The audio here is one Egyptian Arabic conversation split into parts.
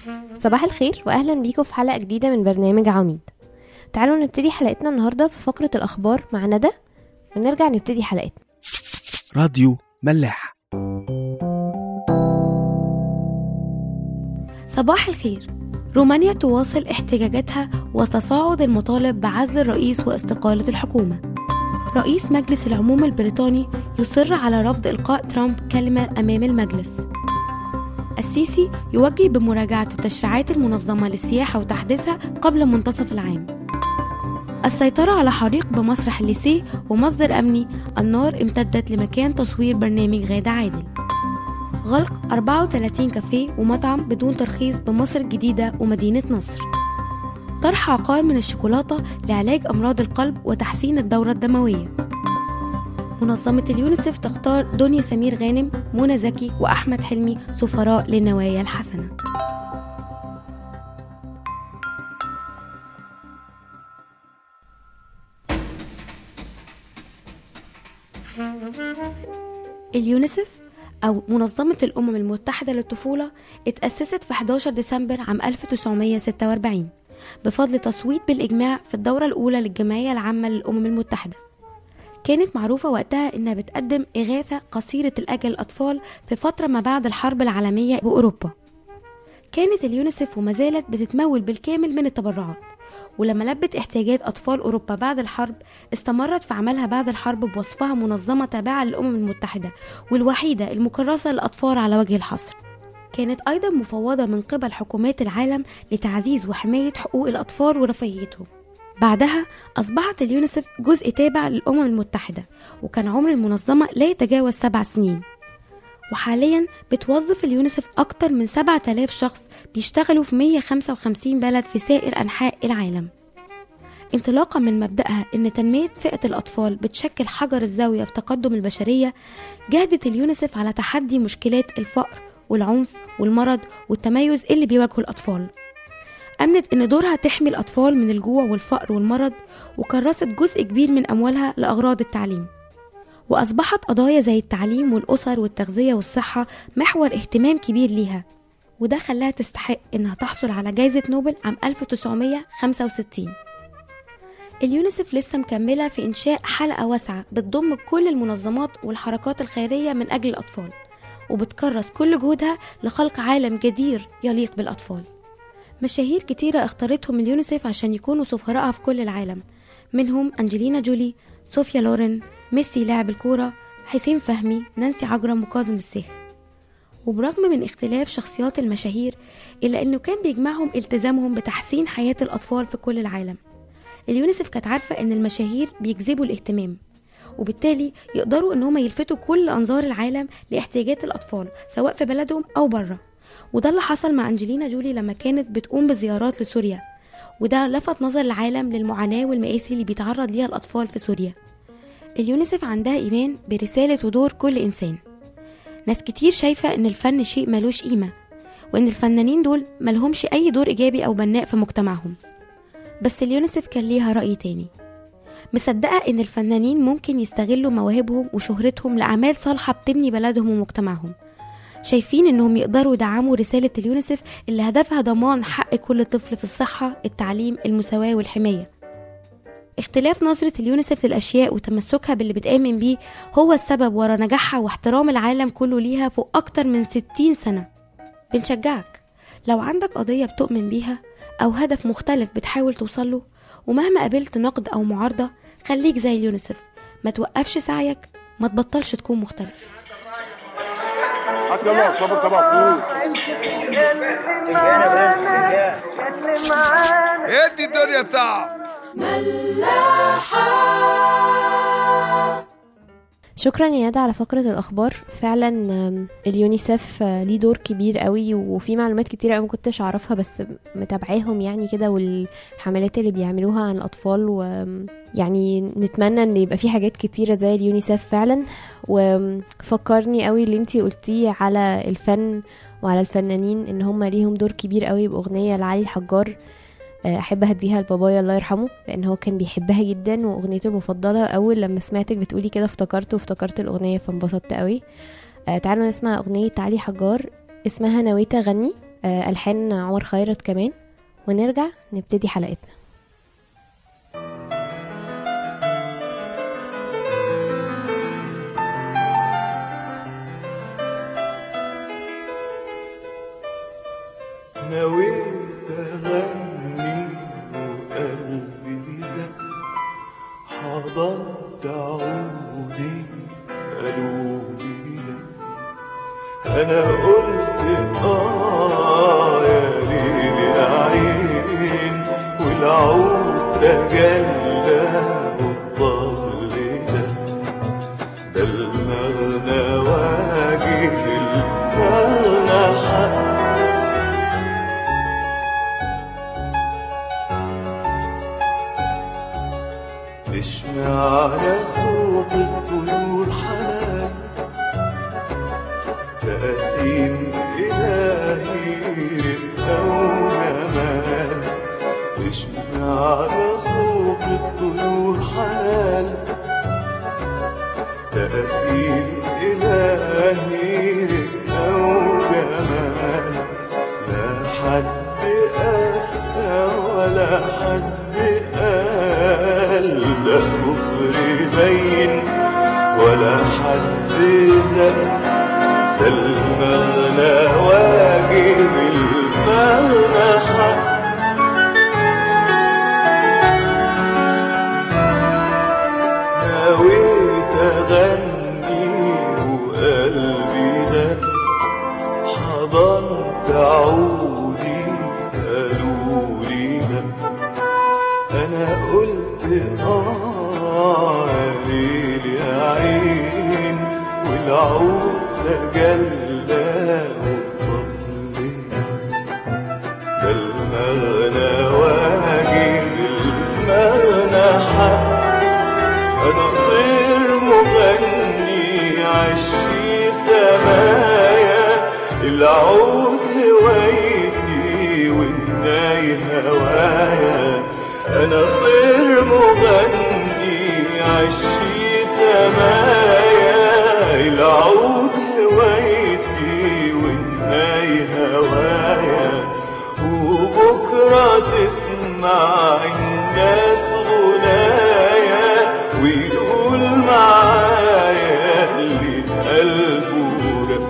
صباح الخير واهلا بيكم في حلقه جديده من برنامج عميد تعالوا نبتدي حلقتنا النهارده بفقره الاخبار مع ندى ونرجع نبتدي حلقتنا راديو ملاح صباح الخير رومانيا تواصل احتجاجاتها وتصاعد المطالب بعزل الرئيس واستقالة الحكومة رئيس مجلس العموم البريطاني يصر على رفض إلقاء ترامب كلمة أمام المجلس السيسي يوجه بمراجعة التشريعات المنظمة للسياحة وتحديثها قبل منتصف العام السيطرة على حريق بمسرح الليسيه ومصدر أمني النار امتدت لمكان تصوير برنامج غادة عادل غلق 34 كافيه ومطعم بدون ترخيص بمصر الجديدة ومدينة نصر طرح عقار من الشوكولاتة لعلاج أمراض القلب وتحسين الدورة الدموية منظمة اليونيسف تختار دنيا سمير غانم منى زكي وأحمد حلمي سفراء للنوايا الحسنة اليونيسف أو منظمة الأمم المتحدة للطفولة اتأسست في 11 ديسمبر عام 1946 بفضل تصويت بالإجماع في الدورة الأولى للجمعية العامة للأمم المتحدة كانت معروفة وقتها إنها بتقدم إغاثة قصيرة الأجل للأطفال في فترة ما بعد الحرب العالمية بأوروبا كانت اليونيسف وما زالت بتتمول بالكامل من التبرعات ولما لبت احتياجات أطفال أوروبا بعد الحرب استمرت في عملها بعد الحرب بوصفها منظمة تابعة للأمم المتحدة والوحيدة المكرسة للأطفال على وجه الحصر كانت أيضا مفوضة من قبل حكومات العالم لتعزيز وحماية حقوق الأطفال ورفاهيتهم بعدها أصبحت اليونيسف جزء تابع للأمم المتحدة وكان عمر المنظمة لا يتجاوز سبع سنين وحاليا بتوظف اليونيسف أكتر من 7000 شخص بيشتغلوا في 155 بلد في سائر أنحاء العالم انطلاقا من مبدأها أن تنمية فئة الأطفال بتشكل حجر الزاوية في تقدم البشرية جهدت اليونيسف على تحدي مشكلات الفقر والعنف والمرض والتميز اللي بيواجهه الأطفال أمنت إن دورها تحمي الأطفال من الجوع والفقر والمرض وكرست جزء كبير من أموالها لأغراض التعليم وأصبحت قضايا زي التعليم والأسر والتغذية والصحة محور اهتمام كبير ليها وده خلاها تستحق إنها تحصل على جائزة نوبل عام 1965 اليونيسف لسه مكملة في إنشاء حلقة واسعة بتضم كل المنظمات والحركات الخيرية من أجل الأطفال وبتكرس كل جهودها لخلق عالم جدير يليق بالأطفال مشاهير كتيرة اختارتهم اليونيسف عشان يكونوا سفراءها في كل العالم منهم أنجلينا جولي صوفيا لورين ميسي لاعب الكورة حسين فهمي نانسي عجرم وكاظم السيخ وبرغم من اختلاف شخصيات المشاهير إلا أنه كان بيجمعهم التزامهم بتحسين حياة الأطفال في كل العالم اليونيسف كانت عارفة أن المشاهير بيجذبوا الاهتمام وبالتالي يقدروا ان هم يلفتوا كل انظار العالم لاحتياجات الاطفال سواء في بلدهم او بره وده اللي حصل مع انجلينا جولي لما كانت بتقوم بزيارات لسوريا وده لفت نظر العالم للمعاناة والمآسي اللي بيتعرض ليها الأطفال في سوريا اليونيسف عندها إيمان برسالة ودور كل إنسان ناس كتير شايفة إن الفن شيء ملوش قيمة وإن الفنانين دول ملهمش أي دور إيجابي أو بناء في مجتمعهم بس اليونيسف كان ليها رأي تاني مصدقة إن الفنانين ممكن يستغلوا مواهبهم وشهرتهم لأعمال صالحة بتبني بلدهم ومجتمعهم شايفين إنهم يقدروا يدعموا رسالة اليونيسف اللي هدفها ضمان حق كل طفل في الصحة التعليم المساواة والحماية اختلاف نظرة اليونيسف للأشياء وتمسكها باللي بتآمن بيه هو السبب ورا نجاحها واحترام العالم كله ليها فوق أكتر من 60 سنة بنشجعك لو عندك قضية بتؤمن بيها أو هدف مختلف بتحاول توصله ومهما قابلت نقد أو معارضة خليك زي اليونيسف ما توقفش سعيك ما تبطلش تكون مختلف هات يلا صابر طبق فول ادي الدنيا طعم شكرا يا ندى على فقرة الأخبار فعلا آم، اليونيسف آه، ليه دور كبير قوي وفي معلومات كتيرة قوي ما كنتش أعرفها بس متابعاهم يعني كده والحملات اللي بيعملوها عن الأطفال ويعني نتمنى ان يبقى في حاجات كتيرة زي اليونيسف فعلا وفكرني قوي اللي انتي قلتيه على الفن وعلى الفنانين ان هم ليهم دور كبير قوي بأغنية لعلي الحجار آه، احب اهديها لبابايا الله يرحمه لان هو كان بيحبها جدا واغنيته المفضله اول لما سمعتك بتقولي كده افتكرته وافتكرت الاغنيه فانبسطت قوي آه، تعالوا نسمع اغنيه علي حجار اسمها نويت اغني آه، ألحان عمر خيرت كمان ونرجع نبتدي حلقتنا نويت أغني وقلبي دق حضنت عودي قالولي لك أنا قلت آه يا ليل يا عين والعود تجلى والضل ده ده المغنى واجب المغنى حق مش معنى صوت الطيور حنان تقاسيم إلهي رقة وجمال مش معنى صوت الطيور حنان تقاسيم إلهي رقة وجمال لا حد أفتى ولا حد قال ده كفر باين ولا حد زق ده المغنى واجب المغنى حق نويت أغني وقلبي ده حضنت عودي قالولي ده أنا قلت آه يا ليل يا عين والعود تجلى وطل ده المغنى واجب المغنى حق أنا طير مغني عشي سمايا العود هوايتي والناي هوايا أنا طير مغني عشي سمايا العود هوايتي والناي هوايا وبكرة تسمع الناس غنايا ويقول معايا اللي قلبه رق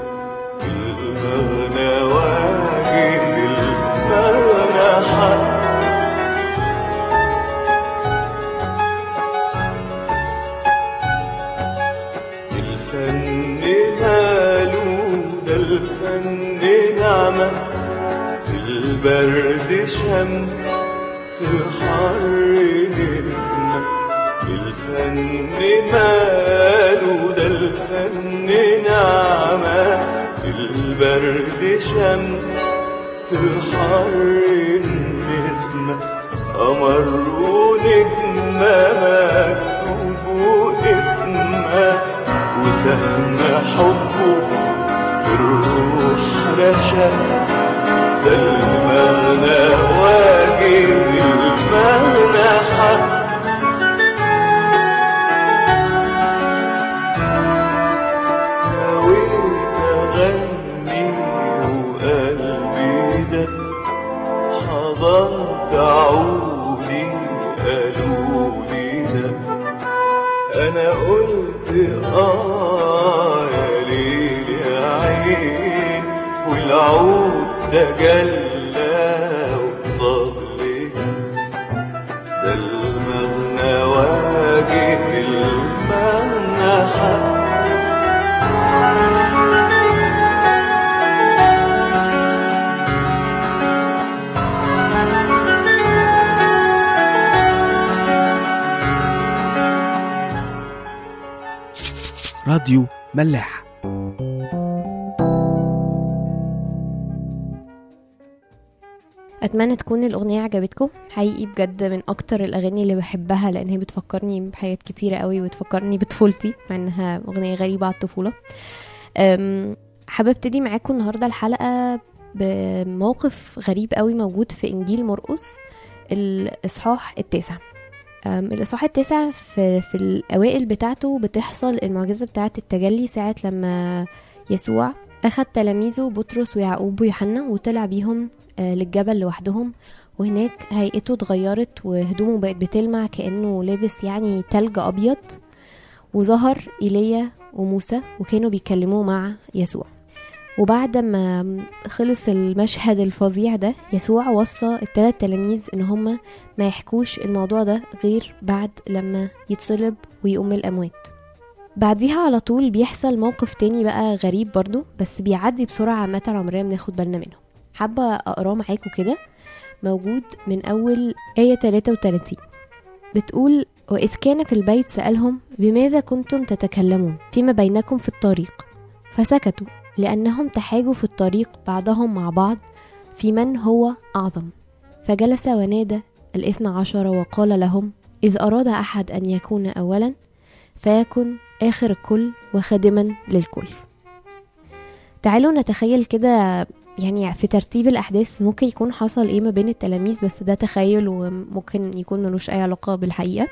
المغنى واجب المغنى حق الفن ماله ده الفن نعمة في البرد شمس في الحر نسمة الفن ماله ده الفن نعمة في البرد شمس في الحر نسمة قمر ونجمة مكتوب اسمها وسهم حبه في الروح رشا ده المغنى واجب المغنى حق نويت أغني وقلبي ده حضنت عودي قالولي ده أنا قلت آه يا ليل يا عين والعود ده جلى والضل ده المغنى واجب المغنى حق راديو ملاح اتمنى تكون الاغنيه عجبتكم حقيقي بجد من اكتر الاغاني اللي بحبها لان هي بتفكرني بحاجات كتيره قوي وتفكرني بطفولتي مع انها اغنيه غريبه على الطفوله أم، حابه ابتدي معاكم النهارده الحلقه بموقف غريب قوي موجود في انجيل مرقس الاصحاح التاسع أم، الاصحاح التاسع في, في الاوائل بتاعته بتحصل المعجزه بتاعه التجلي ساعه لما يسوع أخد تلاميذه بطرس ويعقوب ويوحنا وطلع بيهم آه، للجبل لوحدهم وهناك هيئته اتغيرت وهدومه بقت بتلمع كأنه لابس يعني تلج أبيض وظهر إيليا وموسى وكانوا بيتكلموا مع يسوع وبعد ما خلص المشهد الفظيع ده يسوع وصى التلات تلاميذ ان هما ما يحكوش الموضوع ده غير بعد لما يتصلب ويقوم من الاموات بعديها على طول بيحصل موقف تاني بقى غريب برضو بس بيعدي بسرعة عامة عمرنا بناخد بالنا منه حابة أقراه معاكم كده موجود من أول آية 33 بتقول وإذ كان في البيت سألهم بماذا كنتم تتكلمون فيما بينكم في الطريق فسكتوا لأنهم تحاجوا في الطريق بعضهم مع بعض في من هو أعظم فجلس ونادى الاثنى عشر وقال لهم إذ أراد أحد أن يكون أولا فيكن آخر الكل وخادما للكل تعالوا نتخيل كده يعني في ترتيب الأحداث ممكن يكون حصل إيه ما بين التلاميذ بس ده تخيل وممكن يكون ملوش أي علاقة بالحقيقة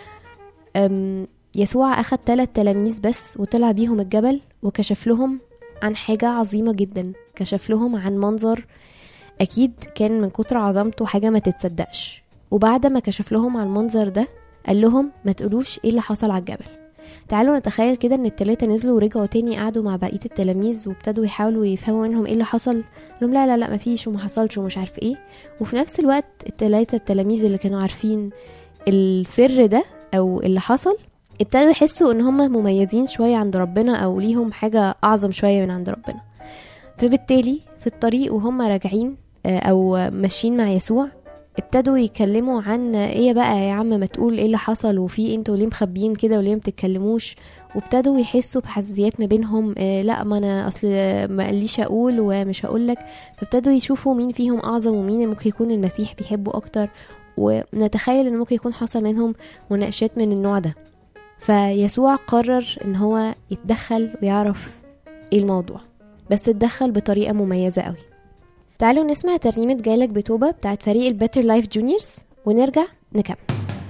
أم، يسوع أخد ثلاث تلاميذ بس وطلع بيهم الجبل وكشف لهم عن حاجة عظيمة جدا كشف لهم عن منظر أكيد كان من كتر عظمته حاجة ما تتصدقش وبعد ما كشف لهم عن المنظر ده قال لهم ما تقولوش ايه اللي حصل على الجبل تعالوا نتخيل كده ان التلاتة نزلوا ورجعوا تاني قعدوا مع بقية التلاميذ وابتدوا يحاولوا يفهموا منهم ايه اللي حصل لهم لا لا لا مفيش وما حصلش ومش عارف ايه وفي نفس الوقت التلاتة التلاميذ اللي كانوا عارفين السر ده او اللي حصل ابتدوا يحسوا ان هم مميزين شوية عند ربنا او ليهم حاجة اعظم شوية من عند ربنا فبالتالي في الطريق وهم راجعين آه، او ماشيين مع يسوع ابتدوا يتكلموا عن ايه بقى يا عم ما تقول ايه اللي حصل وفي انتوا ليه مخبيين كده وليه ما بتتكلموش وابتدوا يحسوا بحساسيات ما بينهم إيه لا ما انا اصل ما قاليش اقول ومش هقول لك فابتدوا يشوفوا مين فيهم اعظم ومين اللي ممكن يكون المسيح بيحبه اكتر ونتخيل ان ممكن يكون حصل منهم مناقشات من النوع ده فيسوع قرر ان هو يتدخل ويعرف ايه الموضوع بس اتدخل بطريقه مميزه قوي تعالوا نسمع ترنيمة جايلك بتوبة بتاعت فريق البيتر لايف جونيورز ونرجع نكمل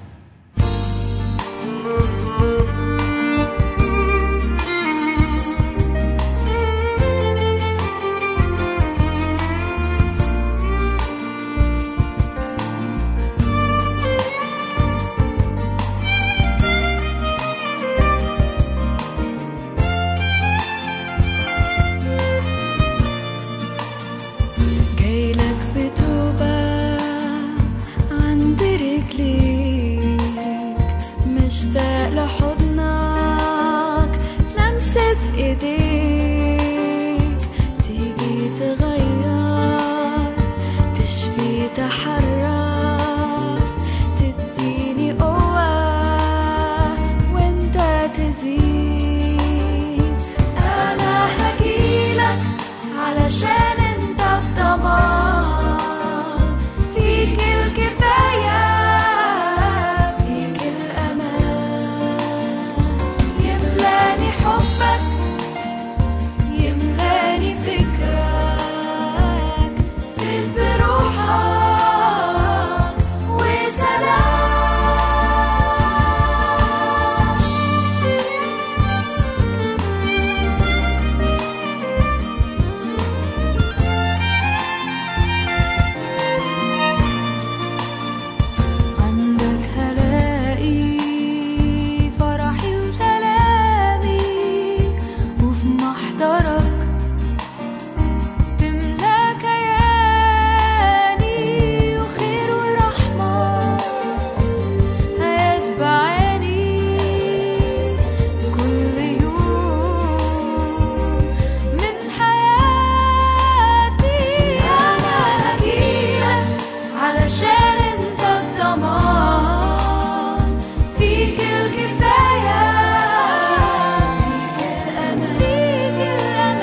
جايلك بتوبة عند رجليك مشتاق لحضنك لمسة ايديك تيجي تغير تشفي تحرر تديني قوة وانت تزيد انا هجيلك علشان انت الضمان فيك الكفاية فيك الأمان يملاني حبك يملاني فكرك فيك بروحك وسلام عندك هلاقي فرحي وسلامي وفي محضرك تملى كياني وخير ورحمة هيتبعاني كل يوم من حياتي أنا هجيلك علشان انت الضمان فيك الكفاية فيك الأمان فيك الأمان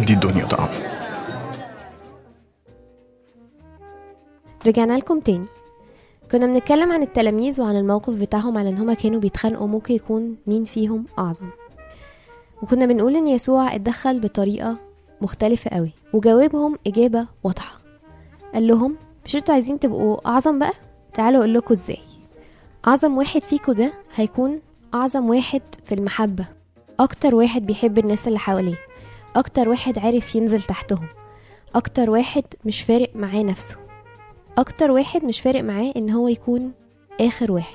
يدي الدنيا طعم رجعنا لكم تاني كنا بنتكلم عن التلاميذ وعن الموقف بتاعهم على ان هما كانوا بيتخانقوا ممكن يكون مين فيهم اعظم وكنا بنقول ان يسوع اتدخل بطريقة مختلفة قوي وجاوبهم اجابة واضحة قال لهم مش انتوا عايزين تبقوا اعظم بقى تعالوا اقول لكم ازاي اعظم واحد فيكم ده هيكون اعظم واحد في المحبة اكتر واحد بيحب الناس اللي حواليه اكتر واحد عارف ينزل تحتهم اكتر واحد مش فارق معاه نفسه اكتر واحد مش فارق معاه ان هو يكون اخر واحد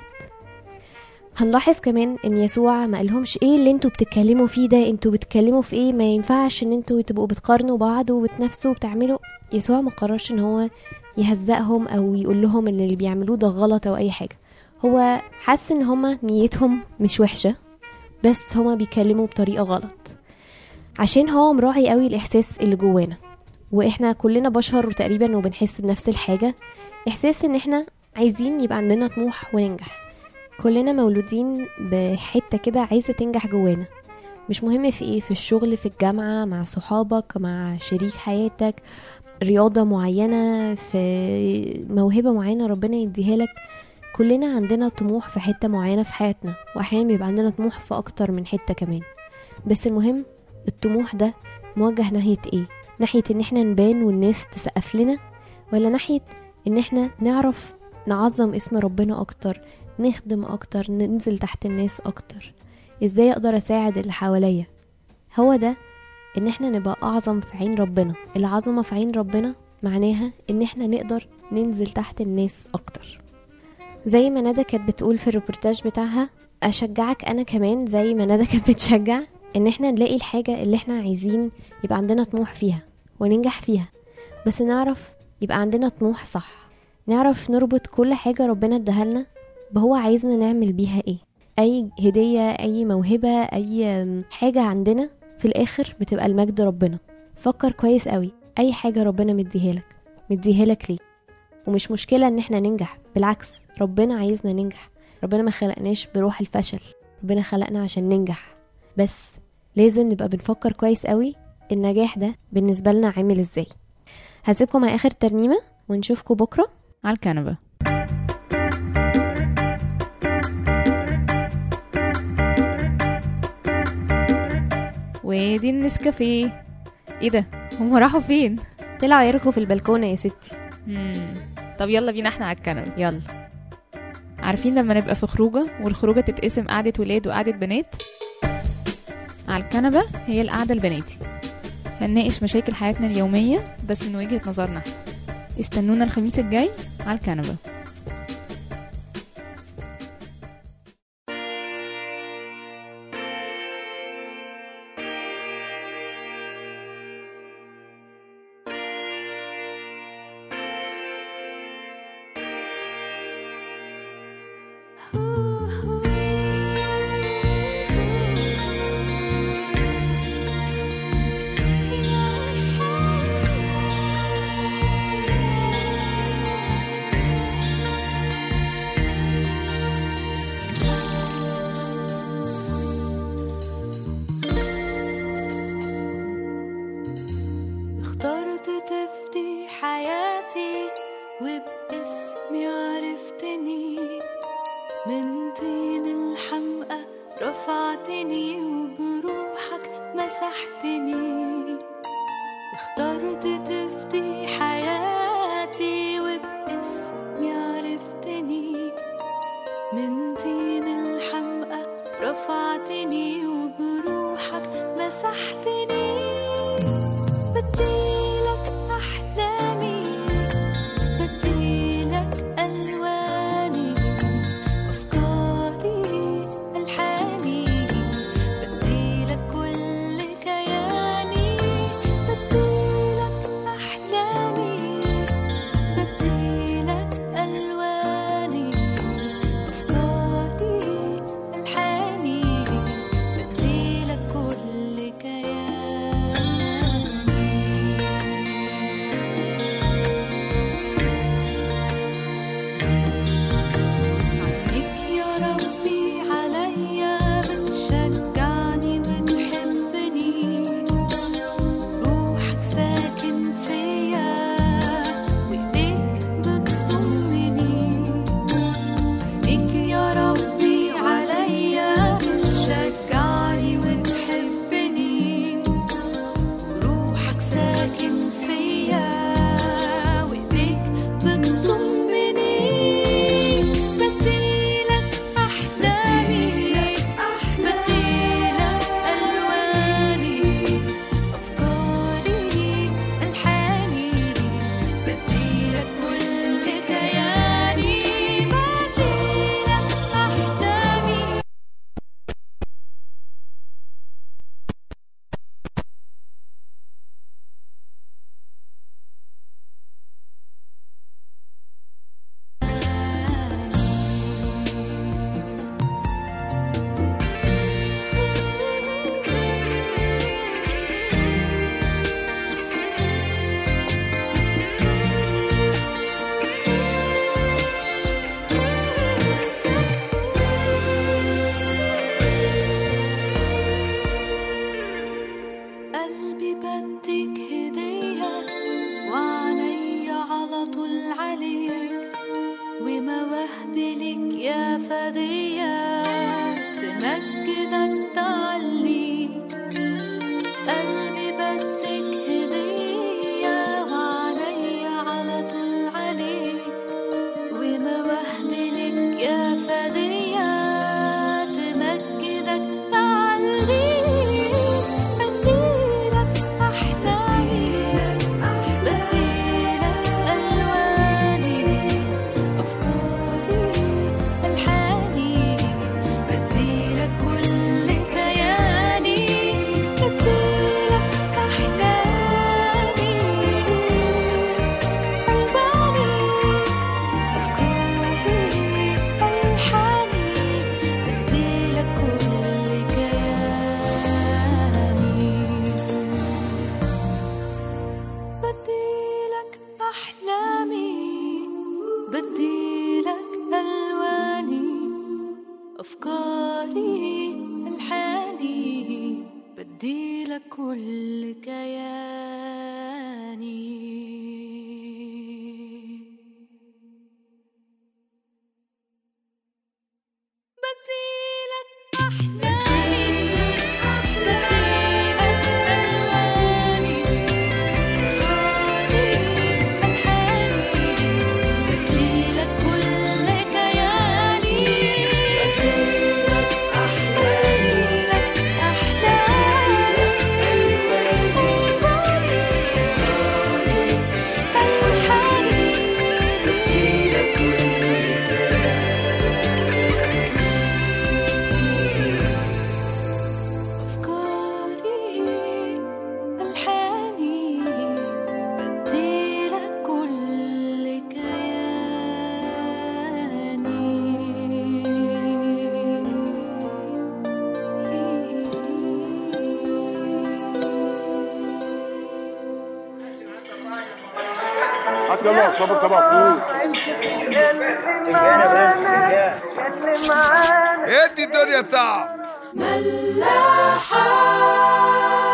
هنلاحظ كمان ان يسوع ما قالهمش ايه اللي انتوا بتتكلموا فيه ده انتوا بتتكلموا في ايه ما ينفعش ان انتوا تبقوا بتقارنوا بعض وبتنافسوا وبتعملوا يسوع ما قررش ان هو يهزقهم او يقول لهم ان اللي بيعملوه ده غلط او اي حاجه هو حس ان هما نيتهم مش وحشه بس هما بيتكلموا بطريقه غلط عشان هو مراعي قوي الاحساس اللي جوانا واحنا كلنا بشر تقريبا وبنحس بنفس الحاجه احساس ان احنا عايزين يبقى عندنا طموح وننجح كلنا مولودين بحته كده عايزه تنجح جوانا مش مهم في ايه في الشغل في الجامعه مع صحابك مع شريك حياتك رياضه معينه في موهبه معينه ربنا يديها لك كلنا عندنا طموح في حته معينه في حياتنا واحيانا بيبقى عندنا طموح في اكتر من حته كمان بس المهم الطموح ده موجه ناحيه ايه ناحيه ان احنا نبان والناس تسقف لنا ولا ناحيه ان احنا نعرف نعظم اسم ربنا اكتر نخدم اكتر ننزل تحت الناس اكتر ازاي اقدر اساعد اللي حواليا هو ده ان احنا نبقى اعظم في عين ربنا العظمه في عين ربنا معناها ان احنا نقدر ننزل تحت الناس اكتر زي ما ندى كانت بتقول في الريبورتاج بتاعها اشجعك انا كمان زي ما ندى كانت بتشجع ان احنا نلاقي الحاجه اللي احنا عايزين يبقى عندنا طموح فيها وننجح فيها بس نعرف يبقى عندنا طموح صح نعرف نربط كل حاجه ربنا اداها لنا بهو عايزنا نعمل بيها ايه اي هديه اي موهبه اي حاجه عندنا في الاخر بتبقى المجد ربنا فكر كويس قوي اي حاجه ربنا مديها لك مديها لك ليه ومش مشكله ان احنا ننجح بالعكس ربنا عايزنا ننجح ربنا ما خلقناش بروح الفشل ربنا خلقنا عشان ننجح بس لازم نبقى بنفكر كويس قوي النجاح ده بالنسبه لنا عامل ازاي هسيبكم مع اخر ترنيمه ونشوفكم بكره على الكنبة ودي النسكافيه ايه ده هم راحوا فين طلعوا يركوا في البلكونه يا ستي مم. طب يلا بينا احنا على الكنبة يلا عارفين لما نبقى في خروجه والخروجه تتقسم قعده ولاد وقعده بنات على الكنبه هي القعده البناتي هنناقش مشاكل حياتنا اليوميه بس من وجهه نظرنا احنا استنونا الخميس الجاي على الكنبه اخترت تفدي حياتي وباسمي عرفتني من طين الحمقى رفعتني وبروحك مسحتني اخترت تفدي حياتي وباسمي عرفتني من طين الحمقى رفعتني وبروحك مسحتني بديلك أحلامي بديلك ألواني أفكاري ألحاني بديلك كل كياني بديلك أحلامي على طول عليك ومواهب لك يا فدية تمجدك تعليك قلبي بدك هدية وعليا على طول عليك ومواهب لك يا فدية تمجدك تعليك بديلك أحلامي بديلك ألواني أفكاري ألحاني بديلك كل كياني بديلك أحلامي ألواني أفكاري ألحاني بديلك كل كياني بديلك أحلامي بديلك ألواني أفكاري ألحاني بديلك كل كياني بديلك أحلامي بديلك ألواني أفكاري ألحاني بديلك كل كياني بديلك بديلك أحلامي ألواني ألحاني بديلك أفكاري ألحاني بديلك كل كياني هات يلا صابر طبق فول ادي الدنيا تعب ملاحة